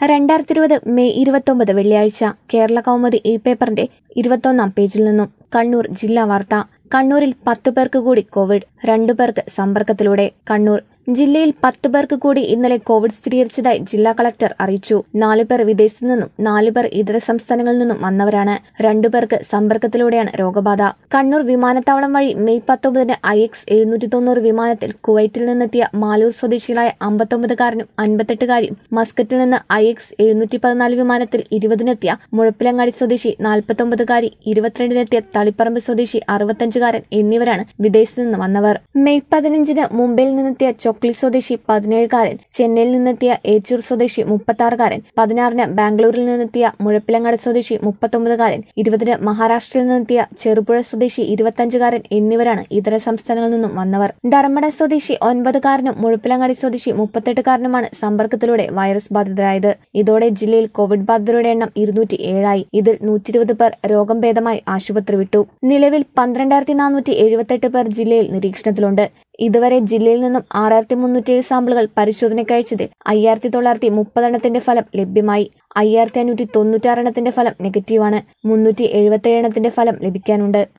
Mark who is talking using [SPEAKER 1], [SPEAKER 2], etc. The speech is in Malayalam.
[SPEAKER 1] രണ്ടായിരത്തി ഇരുപത് മെയ് ഇരുപത്തൊമ്പത് വെള്ളിയാഴ്ച കേരള കൗമുദി ഈ പേപ്പറിന്റെ ഇരുപത്തൊന്നാം പേജിൽ നിന്നും കണ്ണൂർ ജില്ലാ വാർത്ത കണ്ണൂരിൽ പത്ത് പേർക്ക് കൂടി കോവിഡ് രണ്ടു പേർക്ക് സമ്പർക്കത്തിലൂടെ കണ്ണൂർ ജില്ലയിൽ പത്ത് പേർക്ക് കൂടി ഇന്നലെ കോവിഡ് സ്ഥിരീകരിച്ചതായി ജില്ലാ കളക്ടർ അറിയിച്ചു നാലു പേർ വിദേശത്തു നിന്നും നാലു പേർ ഇതര സംസ്ഥാനങ്ങളിൽ നിന്നും വന്നവരാണ് രണ്ടു പേർക്ക് സമ്പർക്കത്തിലൂടെയാണ് രോഗബാധ കണ്ണൂർ വിമാനത്താവളം വഴി മെയ് പത്തൊമ്പതിന് ഐ എക്സ് എഴുന്നൂറ്റി തൊണ്ണൂറ് വിമാനത്തിൽ കുവൈറ്റിൽ നിന്നെത്തിയ മാലൂർ സ്വദേശികളായ അമ്പത്തൊമ്പതുകാരനും അൻപത്തെട്ടുകാരിയും മസ്കറ്റിൽ നിന്ന് ഐ എക്സ് എഴുന്നൂറ്റി പതിനാല് വിമാനത്തിൽ ഇരുപതിനെത്തിയ മുഴപ്പിലങ്ങാടി സ്വദേശി നാൽപ്പത്തൊമ്പതുകാരി ഇരുപത്തിരണ്ടിനെത്തിയ തളിപ്പറമ്പ് സ്വദേശി അറുപത്തഞ്ചുകാരൻ എന്നിവരാണ് വിദേശത്ത് നിന്ന് വന്നവർ മെയ് പതിനഞ്ചിന് മുംബൈയിൽ നിന്നെത്തിയ ചൊക്ലി സ്വദേശി പതിനേഴുകാരൻ ചെന്നൈയിൽ നിന്നെത്തിയ ഏച്ചൂർ സ്വദേശി മുപ്പത്താറുകാരൻ പതിനാറിന് ബാംഗ്ലൂരിൽ നിന്നെത്തിയ മുഴപ്പിലങ്ങാട് സ്വദേശി മുപ്പത്തൊമ്പതുകാരൻ ഇരുപതിന് മഹാരാഷ്ട്രയിൽ നിന്നെത്തിയ ചെറുപുഴ സ്വദേശി ഇരുപത്തഞ്ചുകാരൻ എന്നിവരാണ് ഇതര സംസ്ഥാനങ്ങളിൽ നിന്നും വന്നവർ ധർമ്മട സ്വദേശി ഒൻപതുകാരനും മുഴപ്പിലങ്ങാടി സ്വദേശി മുപ്പത്തെട്ടുകാരനുമാണ് സമ്പർക്കത്തിലൂടെ വൈറസ് ബാധിതരായത് ഇതോടെ ജില്ലയിൽ കോവിഡ് ബാധിതരുടെ എണ്ണം ഇരുന്നൂറ്റി ഏഴായി ഇതിൽ നൂറ്റി ഇരുപത് പേർ രോഗം ഭേദമായി ആശുപത്രി വിട്ടു നിലവിൽ പന്ത്രണ്ടായിരത്തി നാനൂറ്റി എഴുപത്തെട്ട് പേർ ജില്ലയിൽ നിരീക്ഷണത്തിലുണ്ട് ഇതുവരെ ജില്ലയിൽ നിന്നും ആറായിരത്തി മുന്നൂറ്റിയേഴ് സാമ്പിളുകൾ പരിശോധനയ്ക്കയച്ചതിൽ അയ്യായിരത്തി തൊള്ളായിരത്തി മുപ്പതെണ്ണത്തിന്റെ ഫലം ലഭ്യമായി അയ്യായിരത്തി അഞ്ഞൂറ്റി തൊണ്ണൂറ്റാറെണ്ണത്തിന്റെ ഫലം നെഗറ്റീവാണ് മുന്നൂറ്റി എഴുപത്തിയേഴ് എണ്ണത്തിന്റെ ഫലം ലഭിക്കാനുണ്ട്